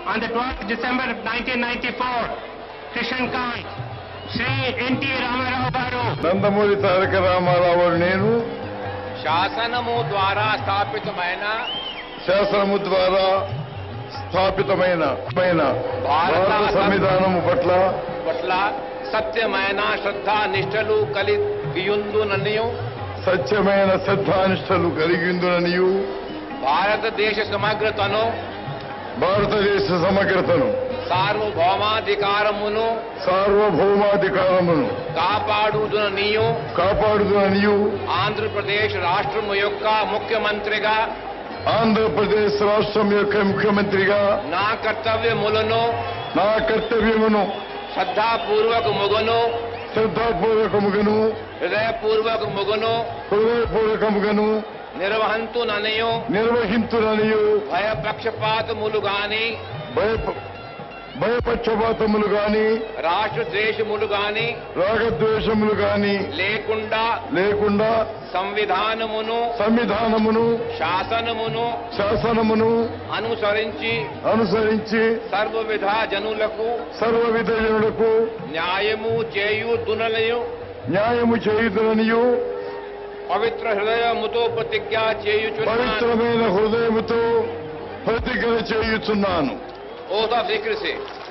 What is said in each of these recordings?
on the 12th December 1994, Krishan Kant, Sri N.T. Ramarao Garu, Nandamuri తారక రామారావు నేను శాసనము ద్వారా స్థాపితమైన శాసనము ద్వారా స్థాపితమైన పైన భారత సంవిధానము పట్ల పట్ల సత్యమైన శ్రద్ధ నిష్టలు కలిగియుందుననియు సత్యమైన శ్రద్ధానిష్టలు కలిగిందుననియు భారతదేశ సమగ్రతను భారతదేశ సమగ్రతను సార్వభౌమాధికారమును సార్వభౌమాధికారమును కాపాడుదుననియు కాపాడుదుననియు ఆంధ్రప్రదేశ్ రాష్ట్రము యొక్క ముఖ్యమంత్రిగా ఆంధ్రప్రదేశ్ రాష్ట్రం యొక్క ముఖ్యమంత్రిగా నా కర్తవ్యములను నా కర్తవ్యమును శ్రద్ధాపూర్వక ముగును శ్రద్ధాపూర్వకముగను హృదయపూర్వక ముగును హృదయపూర్వకముగను నిర్వహంతుననియు నిర్వహించుననియు భయపక్షపాతములు గాని భయ భయపక్షపాతములు గాని రాష్ట్ర ద్వేషములు గాని రాగద్వేషములు గాని లేకుండా లేకుండా సంవిధానమును సంవిధానమును శాసనమును శాసనమును అనుసరించి అనుసరించి సర్వవిధ జనులకు సర్వవిధ జనులకు న్యాయము చేయుతునలయు న్యాయము చేయుదుననియు పవిత్ర హృదయముతో ప్రతిజ్ఞ చేయుచున్నాను పవిత్రమైన హృదయముతో ప్రతిజ్ఞ చేయుచున్నాను ఓత స్వీకరిసి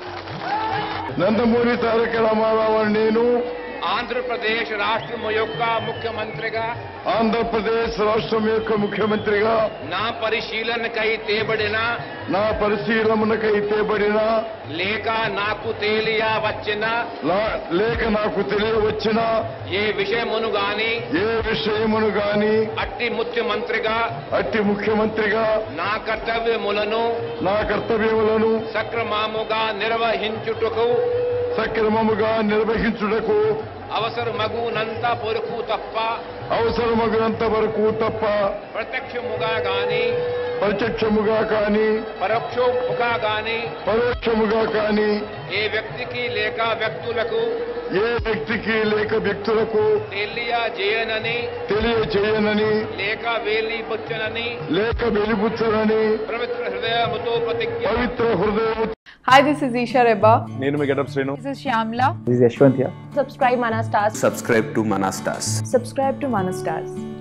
నందమూరి తారక రామారావు అని నేను ఆంధ్రప్రదేశ్ రాష్ట్రము యొక్క ముఖ్యమంత్రిగా ఆంధ్రప్రదేశ్ రాష్ట్రం యొక్క ముఖ్యమంత్రిగా నా పరిశీలనకై తేబడిన నా పరిశీలనకై తేబడిన లేక నాకు తేలియ వచ్చిన లా- లేక నాకు తెలియవచ్చిన ఏ విషయమును గాని ఏ విషయమును గాని అట్టి ముఖ్యమంత్రిగా అట్టి ముఖ్యమంత్రిగా నా కర్తవ్యములను నా కర్తవ్యములను సక్రమముగా నిర్వహించుటకు సక్రమముగా నిర్వహించుటకు అవసరమగునంత పొరుకు తప్ప అవసరమగినంత వరకు తప్ప ప్రత్యక్షముగా గాని ప్రత్యక్షముగా కాని పరోక్షముగా గాని పరోక్షముగా కాని ఏ వ్యక్తికి లేక వ్యక్తులకు ఏ వ్యక్తికి లేక వ్యక్తులకు తెలియజేయనని తెలియచేయనని లేక వేలిపుచ్చనని లేక వెలిబుచ్చనని పవిత్ర హృదయముతో ప్రతిజ్ఞ పవిత్ర హృదయం Hi, this is Isha Reba. నేను మీ getup Srinu This is Shyamla. This is Yashwant here. subscribe Mana Stars. subscribe to Manastas. Subscribe to Mana Stars.